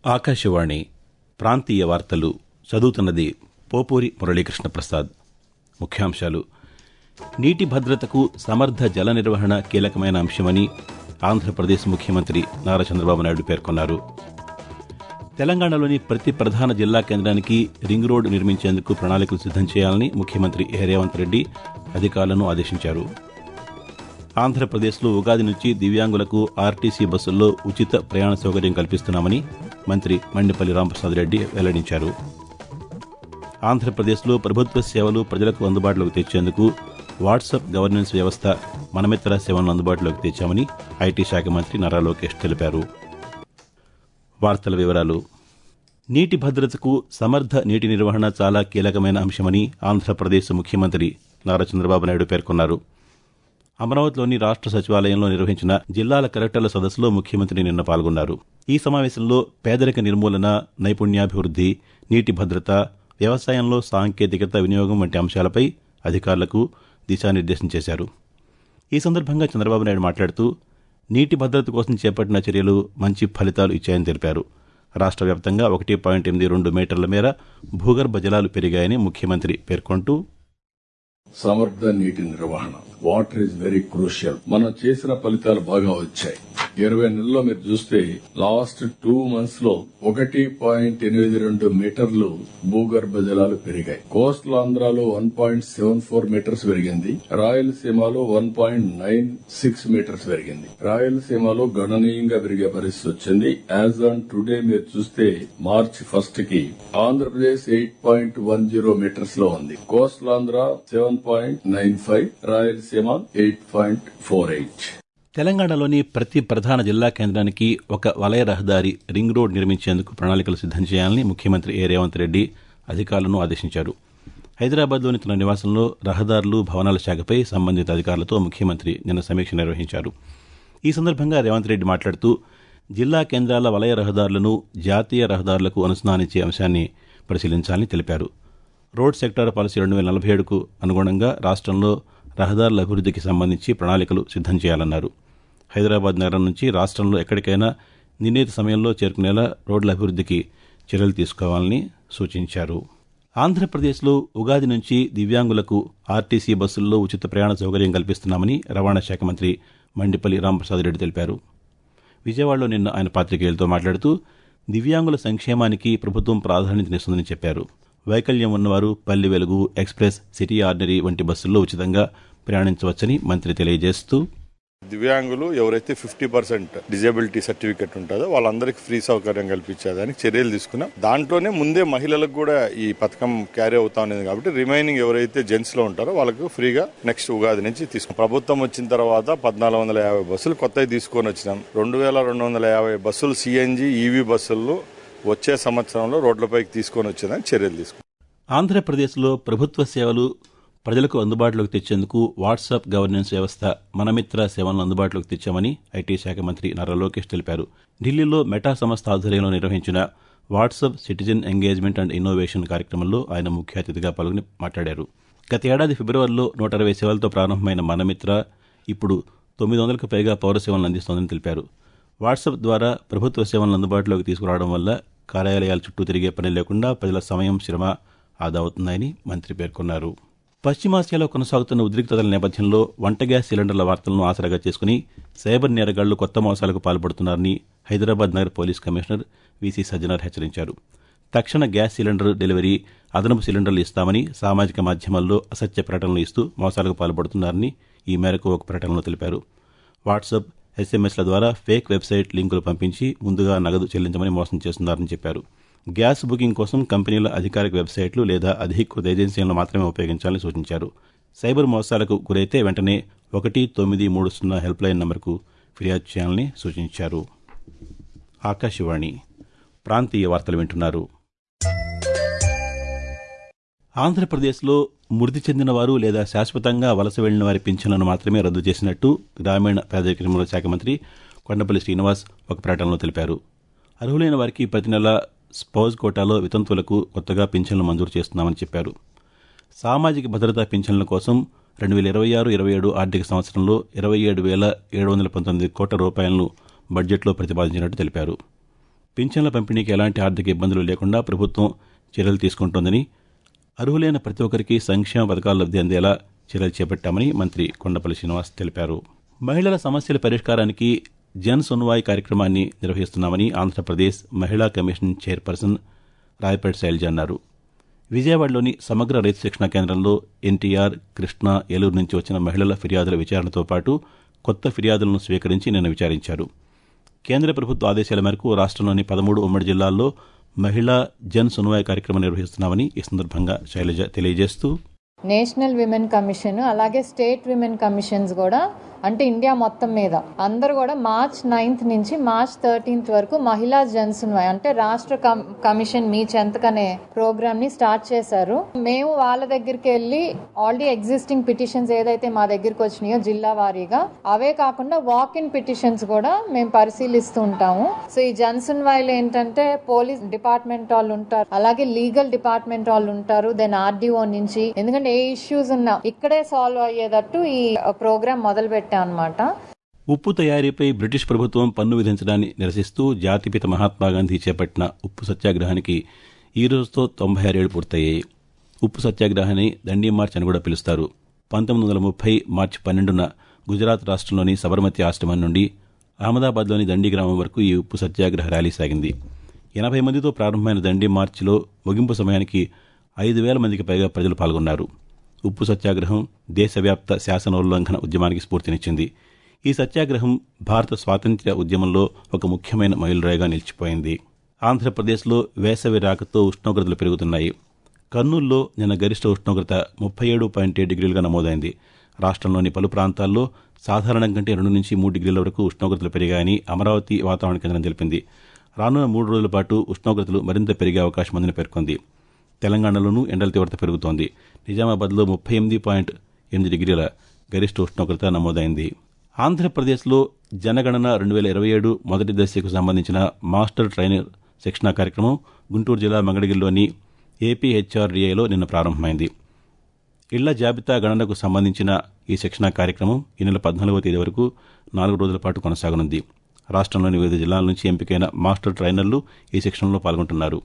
ఆకాశవాణి ప్రాంతీయ వార్తలు చదువుతున్నది పోపూరి మురళీకృష్ణ ప్రసాద్ ముఖ్యాంశాలు నీటి భద్రతకు సమర్థ జల నిర్వహణ కీలకమైన అంశమని ఆంధ్రప్రదేశ్ ముఖ్యమంత్రి నారా చంద్రబాబు నాయుడు పేర్కొన్నారు తెలంగాణలోని ప్రతి ప్రధాన జిల్లా కేంద్రానికి రింగ్ రోడ్డు నిర్మించేందుకు ప్రణాళికలు సిద్దం చేయాలని ముఖ్యమంత్రి ఏ రేవంత్ రెడ్డి అధికారులను ఆదేశించారు ఆంధ్రప్రదేశ్లో ఉగాది నుంచి దివ్యాంగులకు ఆర్టీసీ బస్సుల్లో ఉచిత ప్రయాణ సౌకర్యం కల్పిస్తున్నామని మంత్రి మండిపల్లి రాంప్రసాద్ రెడ్డి వెల్లడించారు ఆంధ్రప్రదేశ్లో ప్రభుత్వ సేవలు ప్రజలకు అందుబాటులోకి తెచ్చేందుకు వాట్సాప్ గవర్నెన్స్ వ్యవస్థ మనమిత్ర సేవలను అందుబాటులోకి తెచ్చామని ఐటీ శాఖ మంత్రి నారా లోకేష్ తెలిపారు వార్తల వివరాలు నీటి భద్రతకు సమర్థ నీటి నిర్వహణ చాలా కీలకమైన అంశమని ఆంధ్రప్రదేశ్ ముఖ్యమంత్రి నారా చంద్రబాబు నాయుడు పేర్కొన్నారు అమరావతిలోని రాష్ట్ర సచివాలయంలో నిర్వహించిన జిల్లాల కలెక్టర్ల సదస్సులో ముఖ్యమంత్రి నిన్న పాల్గొన్నారు ఈ సమావేశంలో పేదరిక నిర్మూలన నైపుణ్యాభివృద్ది నీటి భద్రత వ్యవసాయంలో సాంకేతికత వినియోగం వంటి అంశాలపై అధికారులకు దిశానిర్దేశం చేశారు ఈ సందర్భంగా చంద్రబాబు నాయుడు మాట్లాడుతూ నీటి భద్రత కోసం చేపట్టిన చర్యలు మంచి ఫలితాలు ఇచ్చాయని తెలిపారు రాష్ట్ర వ్యాప్తంగా ఒకటి పాయింట్ ఎనిమిది రెండు మీటర్ల మేర భూగర్భ జలాలు పెరిగాయని ముఖ్యమంత్రి పేర్కొంటూ సమర్థ నీటి నిర్వహణ వాటర్ ఈజ్ వెరీ క్రూషియల్ మనం చేసిన ఫలితాలు బాగా వచ్చాయి ఇరవై నెలల్లో మీరు చూస్తే లాస్ట్ టూ మంత్స్ లో ఒకటి పాయింట్ ఎనిమిది రెండు మీటర్లు భూగర్భ జలాలు పెరిగాయి కోస్టల్ ఆంధ్రాలో one point seven four meters పెరిగింది రాయలసీమలో one point nine six meters పెరిగింది రాయలసీమలో గణనీయంగా పెరిగే పరిస్థితి వచ్చింది యాజ్ ఆన్ టుడే మీరు చూస్తే మార్చ్ ఫస్ట్ కి Andhra Pradesh eight point one zero meters లో ఉంది coastal Andhra seven point nine five Rayalaseema eight point four eight తెలంగాణలోని ప్రతి ప్రధాన జిల్లా కేంద్రానికి ఒక వలయ రహదారి రింగ్ రోడ్ నిర్మించేందుకు ప్రణాళికలు సిద్దం చేయాలని ముఖ్యమంత్రి ఏ రేవంత్ రెడ్డి అధికారులను ఆదేశించారు హైదరాబాద్లోని తన నివాసంలో రహదారులు భవనాల శాఖపై సంబంధిత అధికారులతో ముఖ్యమంత్రి నిన్న సమీక్ష నిర్వహించారు ఈ సందర్భంగా రేవంత్ రెడ్డి మాట్లాడుతూ జిల్లా కేంద్రాల వలయ రహదారులను జాతీయ రహదారులకు అనుసంధానించే అంశాన్ని పరిశీలించాలని తెలిపారు రోడ్ సెక్టార్ పాలసీ రెండు వేల నలభై ఏడుకు అనుగుణంగా రాష్ట్రంలో రహదారుల అభివృద్ధికి సంబంధించి ప్రణాళికలు సిద్దం చేయాలన్నారు హైదరాబాద్ నగరం నుంచి రాష్ట్రంలో ఎక్కడికైనా నిర్ణీత సమయంలో చేరుకునేలా రోడ్ల అభివృద్ధికి చర్యలు తీసుకోవాలని సూచించారు ఆంధ్రప్రదేశ్లో ఉగాది నుంచి దివ్యాంగులకు ఆర్టీసీ బస్సుల్లో ఉచిత ప్రయాణ సౌకర్యం కల్పిస్తున్నామని రవాణా శాఖ మంత్రి మండిపల్లి రాంప్రసాద్ రెడ్డి తెలిపారు విజయవాడలో నిన్న ఆయన పాతికేయులతో మాట్లాడుతూ దివ్యాంగుల సంక్షేమానికి ప్రభుత్వం ప్రాధాన్యతనిస్తుందని చెప్పారు వైకల్యం ఉన్నవారు పల్లి వెలుగు ఎక్స్ప్రెస్ సిటీ ఆర్డినరీ వంటి బస్సుల్లో ఉచితంగా ప్రయాణించవచ్చని మంత్రి తెలియజేస్తూ దివ్యాంగులు ఎవరైతే ఫిఫ్టీ పర్సెంట్ డిజేబిలిటీ సర్టిఫికెట్ ఉంటుందో వాళ్ళందరికీ ఫ్రీ సౌకర్యం కల్పించేదానికి చర్యలు తీసుకున్నాం దాంట్లోనే ముందే మహిళలకు కూడా ఈ పథకం క్యారీ అవుతా ఉండేది కాబట్టి రిమైనింగ్ ఎవరైతే జెంట్స్ లో ఉంటారో వాళ్ళకు ఫ్రీగా నెక్స్ట్ ఉగాది నుంచి తీసుకున్నాం ప్రభుత్వం వచ్చిన తర్వాత పద్నాలుగు వందల యాభై బస్సులు కొత్తవి తీసుకొని వచ్చినాం రెండు వేల రెండు వందల యాభై బస్సులు సిఎన్జి ఈవీ బస్సులు వచ్చే సంవత్సరంలో రోడ్లపైకి తీసుకొని వచ్చేదానికి చర్యలు తీసుకున్నాం ఆంధ్రప్రదేశ్లో ప్రభుత్వ సేవలు ప్రజలకు అందుబాటులోకి తెచ్చేందుకు వాట్సాప్ గవర్నెన్స్ వ్యవస్థ మనమిత్ర సేవలను అందుబాటులోకి తెచ్చామని ఐటీ శాఖ మంత్రి నారా లోకేష్ తెలిపారు ఢిల్లీలో మెటా సంస్థ ఆధ్వర్యంలో నిర్వహించిన WhatsApp citizen engagement and innovation కార్యక్రమంలో ఆయన ముఖ్య అతిథిగా పాల్గొని మాట్లాడారు గత ఏడాది ఫిబ్రవరిలో నూట అరవై సేవలతో ప్రారంభమైన మనమిత్ర ఇప్పుడు తొమ్మిది వందలకు పైగా పౌర సేవలను అందిస్తోందని తెలిపారు వాట్సాప్ ద్వారా ప్రభుత్వ సేవలను అందుబాటులోకి తీసుకురావడం వల్ల కార్యాలయాల చుట్టూ తిరిగే పని లేకుండా ప్రజల సమయం శ్రమ ఆదా అవుతున్నాయని మంత్రి పేర్కొన్నారు పశ్చిమాసియాలో కొనసాగుతున్న ఉద్రిక్తతల నేపథ్యంలో వంట గ్యాస్ సిలిండర్ల వార్తలను ఆసరాగా చేసుకుని సైబర్ నేరగాళ్లు కొత్త మోసాలకు పాల్పడుతున్నారని హైదరాబాద్ నగర పోలీస్ కమిషనర్ వీసీ సజ్జనార్ హెచ్చరించారు తక్షణ గ్యాస్ సిలిండర్ డెలివరీ అదనపు సిలిండర్లు ఇస్తామని సామాజిక మాధ్యమాల్లో అసత్య ప్రకటనలు ఇస్తూ మోసాలకు పాల్పడుతున్నారని ఈ మేరకు ఒక ప్రకటనలో తెలిపారు వాట్సాప్ ఎస్ఎంఎస్ల ద్వారా ఫేక్ వెబ్సైట్ లింకులు పంపించి ముందుగా నగదు చెల్లించమని మోసం చేస్తున్నారని చెప్పారు గ్యాస్ బుకింగ్ కోసం కంపెనీల అధికారిక వెబ్సైట్లు లేదా అధికృత ఏజెన్సీలను మాత్రమే ఉపయోగించాలని సూచించారు సైబర్ మోసాలకు గురైతే వెంటనే ఒకటి తొమ్మిది మూడు సున్నా హెల్ప్లైన్ నంబర్కు ఫిర్యాదు చేయాలని సూచించారు ఆకాశవాణి ప్రాంతీయ వార్తలు వింటున్నారు ఆంధ్రప్రదేశ్లో మృతి చెందిన వారు లేదా శాశ్వతంగా వలస వెళ్లిన వారి పింఛన్లను మాత్రమే రద్దు చేసినట్టు గ్రామీణ పేదరిక నిర్మూలన శాఖ మంత్రి కొండపల్లి శ్రీనివాస్ ఒక ప్రకటనలో తెలిపారు అర్హులైన వారికి ప్రతి నెల స్పౌజ్ కోటాలో వితంతువులకు కొత్తగా పింఛన్లు మంజూరు చేస్తున్నామని చెప్పారు సామాజిక భద్రతా పింఛన్ల కోసం రెండు వేల ఇరవై ఆరు ఇరవై ఏడు ఆర్థిక సంవత్సరంలో ఇరవై ఏడు వేల ఏడు వందల పంతొమ్మిది కోట్ల రూపాయలను బడ్జెట్లో ప్రతిపాదించినట్టు తెలిపారు పింఛన్ల పంపిణీకి ఎలాంటి ఆర్థిక ఇబ్బందులు లేకుండా ప్రభుత్వం చర్యలు తీసుకుంటోందని అర్హులైన ప్రతి ఒక్కరికి సంక్షేమ పథకాలు లబ్ధి అందేలా చర్యలు చేపట్టామని మంత్రి కొండపల్లి శ్రీనివాస్ తెలిపారు మహిళల సమస్యల పరిష్కారానికి జన్ సున్వాయ్ కార్యక్రమాన్ని నిర్వహిస్తున్నామని ఆంధ్రప్రదేశ్ మహిళా కమిషన్ చైర్పర్సన్ రాయపేట శైలజ అన్నారు విజయవాడలోని సమగ్ర రైతు శిక్షణ కేంద్రంలో ఎన్టీఆర్ కృష్ణా ఏలూరు నుంచి వచ్చిన మహిళల ఫిర్యాదుల విచారణతో పాటు కొత్త ఫిర్యాదులను స్వీకరించి నిన్న విచారించారు కేంద్ర ప్రభుత్వ ఆదేశాల మేరకు రాష్ట్రంలోని పదమూడు ఉమ్మడి జిల్లాల్లో మహిళా జన్ సున్వాయ్ కార్యక్రమం నిర్వహిస్తున్నామని ఈ సందర్భంగా శైలజ తెలియజేస్తూ నేషనల్ విమెన్ కమిషన్ అలాగే స్టేట్ విమెన్ కమిషన్స్ కూడా అంటే ఇండియా మొత్తం మీద అందరూ కూడా మార్చ్ నైన్త్ నుంచి మార్చ్ థర్టీన్త్ వరకు మహిళా జన్సున్వయ్ అంటే రాష్ట్ర కమ్- కమిషన్ మీ చెంతకనే ప్రోగ్రామ్ ని స్టార్ట్ చేశారు మేము వాళ్ళ దగ్గరికి వెళ్ళి ఆల్రెడీ ఎగ్జిస్టింగ్ పిటిషన్స్ ఏదైతే మా దగ్గరికి వచ్చినాయో జిల్లా వారీగా అవే కాకుండా వాక్ ఇన్ పిటిషన్స్ కూడా మేము పరిశీలిస్తూ ఉంటాము సో ఈ జన్సన్ వైల్ ఏంటంటే పోలీస్ డిపార్ట్మెంట్ వాళ్ళు ఉంటారు అలాగే లీగల్ డిపార్ట్మెంట్ వాళ్ళు ఉంటారు దెన్ ఆర్డీఓ నుంచి ఎందుకంటే ఏ ఇష్యూస్ ఉన్నా ఇక్కడే సాల్వ్ అయ్యేటట్టు ఈ ప్రోగ్రామ్ మొదలు పెట్టాం అనమాట ఉప్పు తయారీపై బ్రిటిష్ ప్రభుత్వం పన్ను విధించడాన్ని నిరసిస్తూ జాతిపిత మహాత్మాగాంధీ చేపట్టిన ఉప్పు సత్యాగ్రహానికి ఈ రోజుతో తొంభై ఆరేళ్లు పూర్తయ్యాయి ఉప్పు సత్యాగ్రహాన్ని దండి మార్చ్ అని కూడా పిలుస్తారు పంతొమ్మిది వందల ముప్పై మార్చి పన్నెండున గుజరాత్ రాష్ట్రంలోని సబర్మతి ఆశ్రమం నుండి అహ్మదాబాద్లోని దండి గ్రామం వరకు ఈ ఉప్పు సత్యాగ్రహ ర్యాలీ సాగింది ఎనభై మందితో ప్రారంభమైన దండి మార్చిలో ముగింపు సమయానికి ఐదు వేల మందికి పైగా ప్రజలు పాల్గొన్నారు ఉప్పు సత్యాగ్రహం దేశవ్యాప్త శాసనోల్లంఘన ఉద్యమానికి స్ఫూర్తినిచ్చింది ఈ సత్యాగ్రహం భారత స్వాతంత్ర్య ఉద్యమంలో ఒక ముఖ్యమైన మైలురాయిగా నిలిచిపోయింది ఆంధ్రప్రదేశ్లో వేసవి రాకతో ఉష్ణోగ్రతలు పెరుగుతున్నాయి కర్నూలులో నిన్న గరిష్ట ఉష్ణోగ్రత ముప్పై ఏడు పాయింట్ ఏడు డిగ్రీలుగా నమోదైంది రాష్ట్రంలోని పలు ప్రాంతాల్లో సాధారణం కంటే రెండు నుంచి మూడు డిగ్రీల వరకు ఉష్ణోగ్రతలు పెరిగాయని అమరావతి వాతావరణ కేంద్రం తెలిపింది రానున్న మూడు రోజుల పాటు ఉష్ణోగ్రతలు మరింత పెరిగే అవకాశం ఉందని పేర్కొంది తెలంగాణలోనూ ఎండల తీవ్రత పెరుగుతోంది నిజామాబాద్లో ముప్పై ఎనిమిది పాయింట్ ఎనిమిది డిగ్రీల గరిష్ట ఉష్ణోగ్రత నమోదైంది ఆంధ్రప్రదేశ్లో జనగణన రెండు వేల ఇరవై ఏడు మొదటి దశకు సంబంధించిన మాస్టర్ ట్రైనర్ శిక్షణా కార్యక్రమం గుంటూరు జిల్లా మంగళగిరిలోని ఏపీహెచ్ఆర్డీఏలో నిన్న ప్రారంభమైంది ఇళ్ల జాబితా గణనకు సంబంధించిన ఈ శిక్షణా కార్యక్రమం ఈ నెల పద్నాలుగవ తేదీ వరకు నాలుగు రోజుల పాటు కొనసాగనుంది రాష్ట్రంలోని వివిధ జిల్లాల నుంచి ఎంపికైన మాస్టర్ ట్రైనర్లు ఈ శిక్షణలో పాల్గొంటున్నారు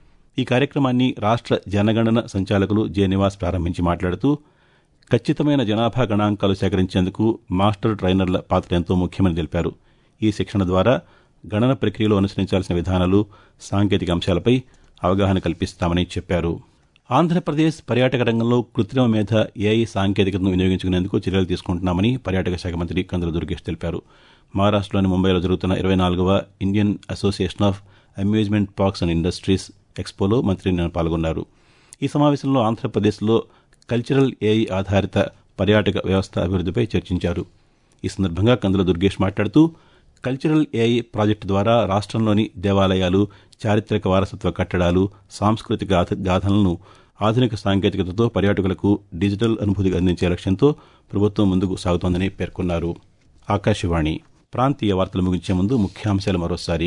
ఈ కార్యక్రమాన్ని రాష్ట్ర జనగణన సంచాలకులు జె నివాస్ ప్రారంభించి మాట్లాడుతూ ఖచ్చితమైన జనాభా గణాంకాలు సేకరించేందుకు మాస్టర్ ట్రైనర్ల పాత్ర ఎంతో ముఖ్యమని తెలిపారు ఈ శిక్షణ ద్వారా గణన ప్రక్రియలో అనుసరించాల్సిన విధానాలు సాంకేతిక అంశాలపై అవగాహన కల్పిస్తామని చెప్పారు ఆంధ్రప్రదేశ్ పర్యాటక రంగంలో కృత్రిమ మేధ ఏఐ సాంకేతికతను వినియోగించుకునేందుకు చర్యలు తీసుకుంటున్నామని పర్యాటక శాఖ మంత్రి కందుల దుర్గేష్ తెలిపారు మహారాష్టలోని ముంబైలో జరుగుతున్న ఇరవై నాలుగవ Indian association of amusement parks and industries ఎక్స్పోలో మంత్రి నిన్న పాల్గొన్నారు ఈ సమావేశంలో ఆంధ్రప్రదేశ్లో కల్చరల్ ఏఐ ఆధారిత పర్యాటక వ్యవస్థ అభివృద్ధిపై చర్చించారు ఈ సందర్భంగా కందుల దుర్గేష్ మాట్లాడుతూ కల్చరల్ ఏఐ ప్రాజెక్టు ద్వారా రాష్ట్రంలోని దేవాలయాలు చారిత్రక వారసత్వ కట్టడాలు సాంస్కృతిక గాథ- గాథలను ఆధునిక సాంకేతికతతో పర్యాటకులకు డిజిటల్ అనుభూతి అందించే లక్ష్యంతో ప్రభుత్వం ముందుకు సాగుతోందని పేర్కొన్నారు ఆకాశవాణి ప్రాంతీయ వార్తలు ముగించే ముందు ముఖ్యాంశాలు మరోసారి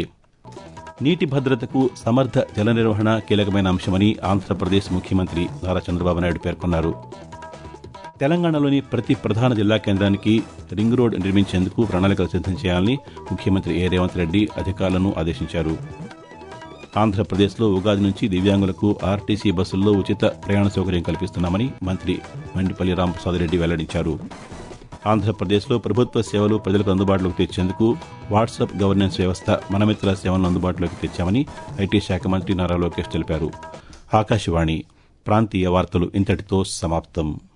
నీటి భద్రతకు సమర్థ జల నిర్వహణ కీలకమైన అంశమని ఆంధ్రప్రదేశ్ ముఖ్యమంత్రి నారా చంద్రబాబు నాయుడు పేర్కొన్నారు తెలంగాణలోని ప్రతి ప్రధాన జిల్లా కేంద్రానికి రింగ్ రోడ్ నిర్మించేందుకు ప్రణాళికలు సిద్దం చేయాలని ముఖ్యమంత్రి ఏ రేవంత్ రెడ్డి అధికారులను ఆదేశించారు ఆంధ్రప్రదేశ్లో ఉగాది నుంచి దివ్యాంగులకు ఆర్టీసీ బస్సుల్లో ఉచిత ప్రయాణ సౌకర్యం కల్పిస్తున్నామని మంత్రి మండిపల్లి రామప్రసాద్ రెడ్డి వెల్లడించారు ఆంధ్రప్రదేశ్లో ప్రభుత్వ సేవలు ప్రజలకు అందుబాటులోకి తెచ్చేందుకు వాట్సాప్ గవర్నెన్స్ వ్యవస్థ మనమిత్ర సేవలను అందుబాటులోకి తెచ్చామని ఐటీ శాఖ మంత్రి నారా లోకేష్ తెలిపారు ఆకాశవాణి ప్రాంతీయ వార్తలు ఇంతటితో సమాప్తం